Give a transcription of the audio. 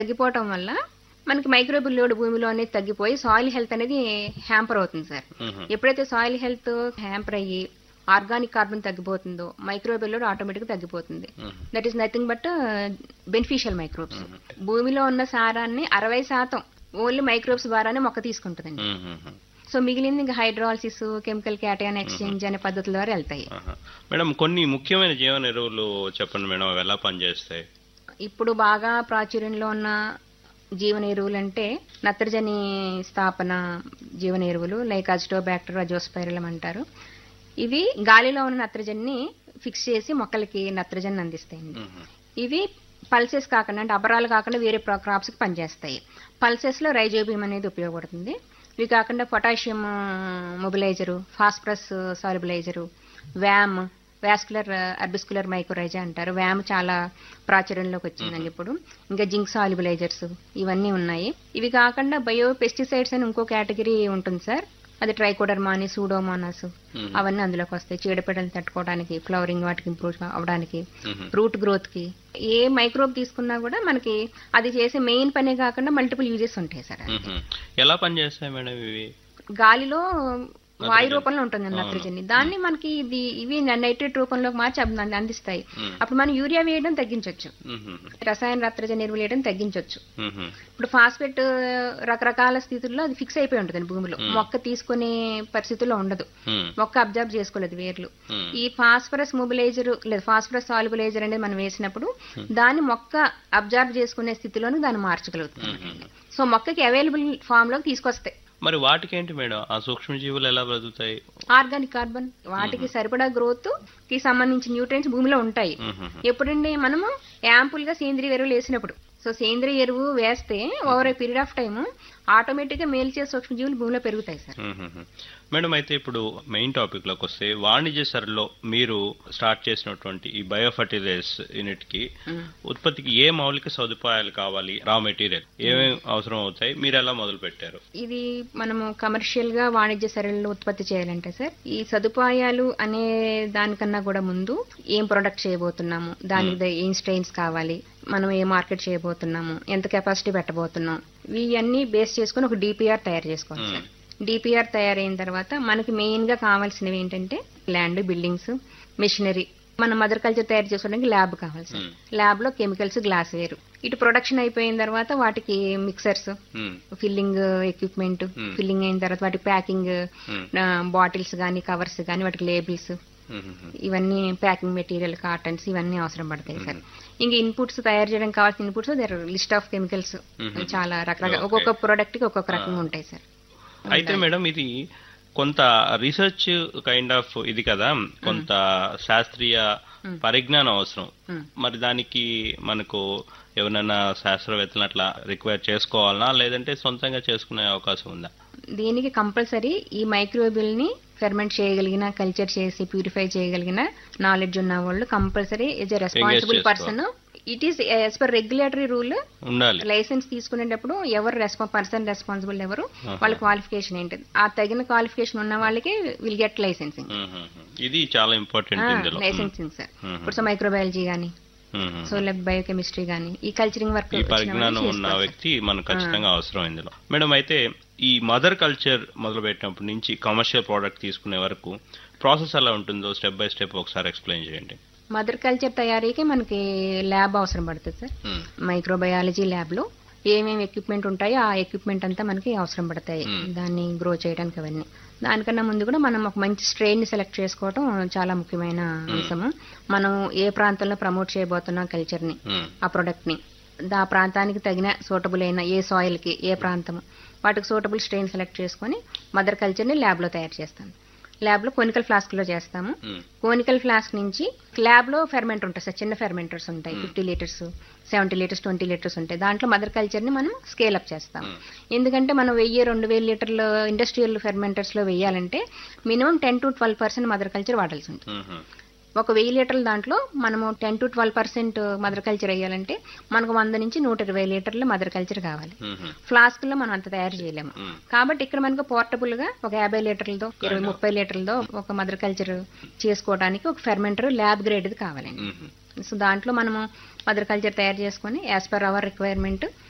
తగ్గిపోవటం వల్ల మనకి microbial load భూమిలో అనేది తగ్గిపోయి సాయిల్ హెల్త్ అనేది హ్యాంపర్ అవుతుంది సార్ మ్మ్. ఎప్పుడైతే సాయిల్ హెల్త్ హ్యాంపర్ అయ్యి ఆర్గానిక్ కార్బన్ తగ్గిపోతుందో మైక్రోబిల్ లోడ్ ఆటోమేటిక్ తగ్గిపోతుంది మ్మ్. That is nothing but beneficial microbes భూమిలో ఉన్న సారాన్ని అరవై శాతం ఓన్లీ మైక్రోబ్స్ ద్వారానే మొక్క తీసుకుంటుందండి మ్మ్. మ్మ్. సో మిగిలింది ఇంకా హైడ్రాలసిస్ కెమికల్ క్యాటయాన్ ఎక్స్చేంజ్ అనే పద్ధతుల ద్వారా వెళ్తాయి ఆహా. మేడం కొన్ని ముఖ్యమైన జీవన ఎరువులు చెప్పండి మేడం అవి ఎలా పనిచేస్తాయి ఇప్పుడు బాగా ప్రాచుర్యంలో ఉన్న జీవన ఎరువులు అంటే నత్రజని స్థాపన జీవన ఎరువులు లైక్ అజిటోబ్యాక్టర్ అజోస్పైరలం అంటారు ఇవి గాలిలో ఉన్న నత్రజనిని ఫిక్స్ చేసి మొక్కలకి నత్రజని అందిస్తాయండి మ్మ్. ఇవి పల్సెస్ కాకుండా అంటే అబరాలు కాకుండా వేరే క్రాప్స్కి పనిచేస్తాయి పల్సెస్లో రైజోబియం అనేది ఉపయోగపడుతుంది ఇవి కాకుండా potassium mobilizer phosphorus solubilizer VAM vascular arbuscular mycorrhiza అంటారు వ్యామ్ చాలా ప్రాచుర్యంలోకి వచ్చిందండి ఇప్పుడు ఇంకా జింక్ సాలిబిలైజర్స్ ఇవన్నీ ఉన్నాయి ఇవి కాకుండా బయో పెస్టిసైడ్స్ అని ఇంకో కేటగిరీ ఉంటుంది సార్ అది ట్రైకోడర్మా అని సూడోమోనాస్ మ్మ్. అవన్నీ అందులోకి వస్తాయి చీడపీడలు తట్టుకోవడానికి ఫ్లవరింగ్ వాటికి ఇంప్రూవ్ అవడానికి మ్మ్. రూట్ గ్రోత్ కి ఏ మైక్రోబ్ తీసుకున్నా కూడా మనకి అది చేసే మెయిన్ పనే కాకుండా మల్టిపుల్ యూజెస్ ఉంటాయి సార్ మ్మ్. ఎలా పనిచేస్తాయి మేడం ఇవి గాలిలో వాయు రూపంలో ఉంటుంది నత్రజని దాన్ని మనకి ఇది ఇవి నైట్రేట్ రూపంలోకి మార్చి అవి అందిస్తాయి మ్మ్. అప్పుడు మనం యూరియా వేయడం తగ్గించవచ్చు మ్మ్. రసాయన నత్రజని ఎరువులు వేయడం తగ్గించవచ్చు మ్మ్. ఇప్పుడు ఫాస్ఫేట్ రకరకాల స్థితుల్లో అది ఫిక్స్ అయిపోయి ఉంటుంది భూమిలో మొక్క తీసుకునే పరిస్థితుల్లో ఉండదు మ్మ్. మొక్క అబ్జర్వ్ చేసుకోలేదు వేర్లు మ్మ్. ఈ ఫాస్ఫరస్ మొబిలైజర్ లేదా ఫాస్ఫరస్ సాల్బులైజర్ అనేది మనం వేసినప్పుడు దాన్ని మొక్క అబ్జర్వ్ చేసుకునే స్థితిలోనే దాన్ని మార్చగలుగుతుంది మ్మ్. సో మొక్కకి అవైలబుల్ ఫామ్ లోకి తీసుకొస్తాయి మరి వాటికి ఏంటి మేడం ఆ సూక్ష్మజీవులు ఎలా బ్రతుకుతాయి ఆర్గానిక్ కార్బన్ వాటికి సరిపడా గ్రోత్ కి సంబంధించిన న్యూట్రియన్స్ భూమిలో ఉంటాయి మ్మ్. ఎప్పుడండి మనము యాంపుల్ గా సేంద్రియ ఎరువులు వేసినప్పుడు సో సేంద్రియ ఎరువు వేస్తే over a period of time automatic గా మేల్చే సూక్ష్మజీవులు భూమిలో పెరుగుతాయి సార్ మ్మ్. మేడం అయితే ఇప్పుడు మెయిన్ టాపిక్ లోకి వస్తే వాణిజ్య సరలో మీరు స్టార్ట్ చేసినటువంటి ఈ బయోఫర్టిలైజర్స్ యూనిట్ కి ఉత్పత్తికి ఏ మౌలిక సదుపాయాలు కావాలి రా మెటీరియల్ ఏమేమి అవసరం అవుతాయి మీరు ఎలా మొదలు పెట్టారు ఇది మనము కమర్షియల్ గా వాణిజ్య సరళిలో ఉత్పత్తి చేయాలంటే సార్ ఈ సదుపాయాలు అనే దానికన్నా కూడా ముందు ఏం ప్రొడక్ట్ చేయబోతున్నాము దానికి ద- ఏం స్ట్రెయిన్స్ కావాలి మనం ఏ మార్కెట్ చేయబోతున్నాము ఎంత కెపాసిటీ పెట్టబోతున్నాం ఇవన్నీ బేస్ చేసుకుని ఒక డిపిఆర్ తయారు చేసుకోవాలి సార్ డిపిఆర్ తయారైన తర్వాత మనకి మెయిన్ గా కావాల్సినవి ఏంటంటే ల్యాండ్ బిల్డింగ్స్ మెషినరీ మన మదర్ కల్చర్ తయారు చేసుకోవడానికి ల్యాబ్ కావాలి సార్ ల్యాబ్ లో కెమికల్స్ గ్లాస్ వేరు ఇటు ప్రొడక్షన్ అయిపోయిన తర్వాత వాటికి మిక్సర్స్ మ్మ్. Filling equipment Hmm. ఫిల్లింగ్ అయిన తర్వాత వాటి ప్యాకింగ్ మ్మ్. బాటిల్స్ కానీ కవర్స్ కానీ వాటికి లేబుల్స్ మ్మ్. ఇవన్నీ ప్యాకింగ్ మెటీరియల్ కాటన్స్ ఇవన్నీ అవసరం పడతాయి సార్ ఇంకా ఇన్పుట్స్ తయారు చేయడానికి కావాల్సిన inputs there list of chemicals Mhm. చాలా రకరకాల Okay. ఒక్కొక్క ప్రోడక్ట్ కి ఒక్కొక్క రకంగా ఉంటాయి సార్ అయితే మేడం ఇది కొంత రీసెర్చ్ కైండ్ ఆఫ్ ఇది కదా కొంత శాస్త్రీయ పరిజ్ఞానం అవసరం Hmm. మరి దానికి మనకు ఎవరైనా శాస్త్రవేత్తలు అట్లా రిక్వైర్ చేసుకోవాలనా లేదంటే సొంతంగా చేసుకునే అవకాశం ఉందా దీనికి కంపల్సరీ ఈ మైక్రోబిల్ ని ఫెర్మెంట్ చేయగలిగిన కల్చర్ చేసి ప్యూరిఫై చేయగలిగిన నాలెడ్జ్ ఉన్న వాళ్ళు కంపల్సరీ ఇస్ ఎ రెస్పాన్సిబుల్ చేసుకోవాలి. Person it is as per regulatory rule ఉండాలి లైసెన్స్ తీసుకునేటప్పుడు ఎవరు రెస్పా పర్సన్ రెస్పాన్సిబుల్ ఎవరు ఆహా. వాళ్ళ క్వాలిఫికేషన్ ఏంటి ఆ తగిన క్వాలిఫికేషన్ ఉన్న వాళ్ళకి విల్ గెట్ లైసెన్సింగ్ మ్మ్. ఇది చాలా ఇంపార్టెంట్ ఇందులో లైసెన్సింగ్ సార్ మ్మ్. ఇప్పుడు మైక్రోబయాలజీ కానీ మ్మ్. సో లైక్ బయోకెమిస్ట్రీ కానీ ఈ కల్చరింగ్ వర్క్ ఈ పరిజ్ఞానం ఉన్న వ్యక్తి మనకు ఖచ్చితంగా అవసరం ఇందులో మేడం అయితే ఈ మదర్ కల్చర్ మొదలు పెట్టినప్పటి నుంచి కమర్షియల్ ప్రోడక్ట్ తీసుకునే వరకు ప్రాసెస్ ఎలా ఉంటుందో స్టెప్ బై స్టెప్ ఒకసారి ఎక్స్ప్లెయిన్ చేయండి మదర్ కల్చర్ తయారీకి మనకి ల్యాబ్ అవసరం పడుతుంది సార్ మ్మ్. మైక్రోబయాలజీ ల్యాబ్ లో ఏమేమి ఎక్విప్మెంట్ ఉంటాయో ఆ ఎక్విప్మెంట్ అంతా మనకి అవసరం పడతాయి Hmm. దాన్ని గ్రో చేయడానికి అవన్నీ దానికన్నా ముందు కూడా మనం ఒక మంచి స్ట్రెయిన్ ని సెలెక్ట్ చేసుకోవడం చాలా ముఖ్యమైన అంశము మనం ఏ ప్రాంతంలో ప్రమోట్ చేయబోతున్నాం కల్చర్ ని మ్మ్. ఆ ప్రొడక్ట్ ని ఆ ప్రాంతానికి తగిన సూటబుల్ అయిన ఏ సాయిల్ కి ఏ ప్రాంతము వాటికి సూటబుల్ స్ట్రెయిన్ సెలెక్ట్ చేసుకొని మదర్ కల్చర్ ని ల్యాబ్ లో తయారు చేస్తాం ల్యాబ్ లో కొనికల్ ఫ్లాస్క్ లో చేస్తాము మ్మ్. కోనికల్ ఫ్లాస్క్ నుంచి ల్యాబ్ లో ఫెర్మెంట్ ఉంటాయి సార్ చిన్న ఫెర్మెంటర్స్ ఉంటాయి fifty litres seventy litres twenty litres ఉంటాయి దాంట్లో మదర్ కల్చర్ ని మనం స్కేల్ అప్ చేస్తాం మ్మ్. ఎందుకంటే మనం వెయ్యి రెండు వేల లీటర్లు ఇండస్ట్రియల్ ఫెర్మెంటర్స్ లో వేయాలంటే minimum ten to twelve percent mother culture వాడాల్సి ఉంటుంది మ్మ్. ఒక వెయ్యి లీటర్ల దాంట్లో మనము ten to twelve percent mother culture వేయాలంటే మనకు వంద నుంచి నూట ఇరవై లీటర్ల మదర్ కల్చర్ కావాలి మ్మ్. ఫ్లాస్క్ లో మనం అంత తయారు చేయలేము మ్మ్. కాబట్టి ఇక్కడ మనకు పోర్టబుల్ గా ఒక యాభై లీటర్లతో ఇరవై ముప్పై లీటర్లతో ఒక మదర్ కల్చర్ చేసుకోవడానికి ఒక ఫెర్మెంటర్ ల్యాబ్ గ్రేడ్ కావాలండి మ్మ్. సో దాంట్లో మనము మదర్ కల్చర్ తయారు చేసుకొని యాజ్ పర్ అవర్ రిక్వైర్మెంట్